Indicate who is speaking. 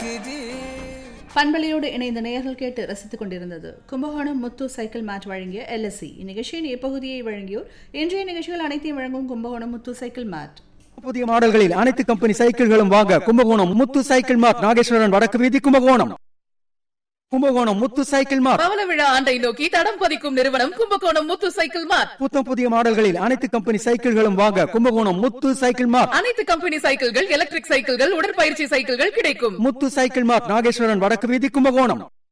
Speaker 1: இருக்குது
Speaker 2: பண்பலையோடு இணைந்த நேயர்கள் கேட்டு ரசித்துக் கொண்டிருந்தது கும்பகோணம் முத்து சைக்கிள் மேட் வழங்கிய எல்எஸ்சி இந்நிகழ்ச்சியின் இப்பகுதியை வழங்கியோர் இன்றைய நிகழ்ச்சிகள் அனைத்தையும் வழங்கும் கும்பகோணம் முத்து சைக்கிள் மேட்
Speaker 3: புதிய மாடல்களில் அனைத்து கம்பெனி சைக்கிள்களும் வாங்க கும்பகோணம் முத்து சைக்கிள் மார்க் நாகேஸ்வரன் வடக்கு வீதி கும்பகோணம் கும்பகோணம் முத்து சைக்கிள் மார்க்
Speaker 4: பவள விழா ஆண்டை நோக்கி தடம் பதிக்கும் நிறுவனம் கும்பகோணம் முத்து சைக்கிள் மார்ட்
Speaker 3: புத்தம் புதிய மாடல்களில் அனைத்து கம்பெனி சைக்கிள்களும் வாங்க கும்பகோணம் முத்து சைக்கிள் மார்க்
Speaker 4: அனைத்து கம்பெனி சைக்கிள்கள் எலக்ட்ரிக் சைக்கிள்கள் உடற்பயிற்சி சைக்கிள்கள் கிடைக்கும்
Speaker 3: முத்து சைக்கிள் மார்க் நாகேஸ்வரன் வடக்கு வீதி கும்பகோணம்